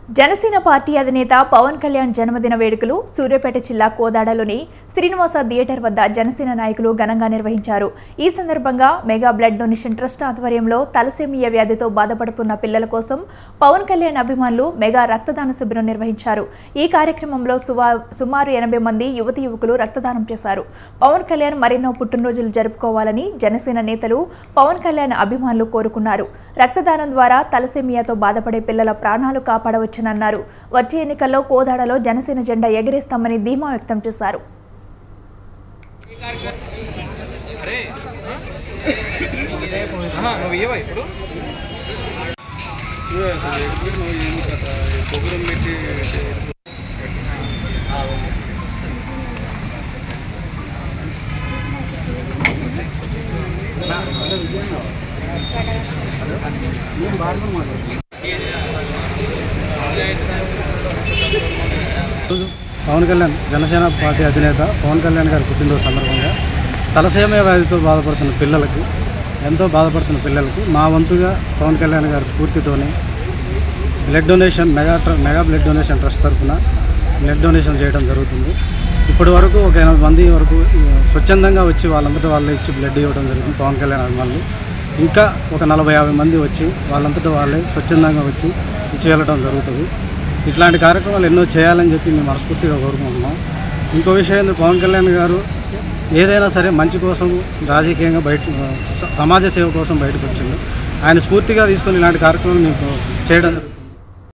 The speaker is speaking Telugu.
జనసేన పార్టీ అధినేత పవన్ కళ్యాణ్ జన్మదిన వేడుకలు సూర్యాపేట జిల్లా కోదాడలోని శ్రీనివాస థియేటర్ వద్ద జనసేన నాయకులు ఘనంగా నిర్వహించారు ఈ సందర్భంగా మెగా బ్లడ్ డొనేషన్ ట్రస్ట్ ఆధ్వర్యంలో తలసేమియా వ్యాధితో బాధపడుతున్న పిల్లల కోసం పవన్ కళ్యాణ్ అభిమానులు మెగా రక్తదాన శిబిరం నిర్వహించారు ఈ కార్యక్రమంలో సువా- సుమారు ఎనభై మంది యువతి యువకులు రక్తదానం చేశారు పవన్ కళ్యాణ్ మరెన్నో పుట్టినరోజులు జరుపుకోవాలని జనసేన నేతలు పవన్ కళ్యాణ్ అభిమానులు కోరుకున్నారు రక్తదానం ద్వారా తలసేమియాతో బాధపడే పిల్లల ప్రాణాలు కాపాడవచ్చనన్నారు వచ్చే ఎన్నికల్లో కోదాడలో జనసేన జెండా ఎగరేస్తామని ధీమా వ్యక్తం చేశారు ఆహా, నువ్వు ఇయ్యవా ఇప్పుడు ఈరోజు పవన్ కళ్యాణ్ జనసేన పార్టీ అధినేత పవన్ కళ్యాణ్ గారి పుట్టినరోజు సందర్భంగా తలసేమియా వ్యాధితో బాధపడుతున్న పిల్లలకి ఎంతో బాధపడుతున్న పిల్లలకి మా వంతుగా పవన్ కళ్యాణ్ గారి స్ఫూర్తితోని బ్లడ్ డొనేషన్ మెగా ట్ర- మెగా బ్లడ్ డొనేషన్ ట్రస్ట్ తరఫున బ్లడ్ డొనేషన్ చేయడం జరుగుతుంది ఇప్పటి వరకు ఒక ఎనభై మంది వరకు ఆ, స్వచ్ఛందంగా వచ్చి వాళ్ళంతటా వాళ్ళే ఇచ్చి బ్లడ్ ఇవ్వడం జరుగుతుంది పవన్ కళ్యాణ్ అభిమానులు ఇంకా ఒక నలభై యాభై మంది వచ్చి వాళ్ళంతటా వాళ్ళే స్వచ్ఛందంగా వచ్చి ఇచ్చి వెళ్ళడం జరుగుతుంది ఇట్లాంటి కార్యక్రమాలు ఎన్నో చేయాలని చెప్పి మేము మనస్ఫూర్తిగా కోరుకుంటున్నాం ఇంకో విషయం ఏంది పవన్ కళ్యాణ్ గారు ఏదైనా సరే మంచి కోసం రాజకీయంగా బయట స- సమాజ సేవ కోసం బయటకు వచ్చిండు ఆయన స్ఫూర్తిగా తీసుకొని ఇలాంటి కార్యక్రమాలు మేము చేయడం జరుగుతుంది.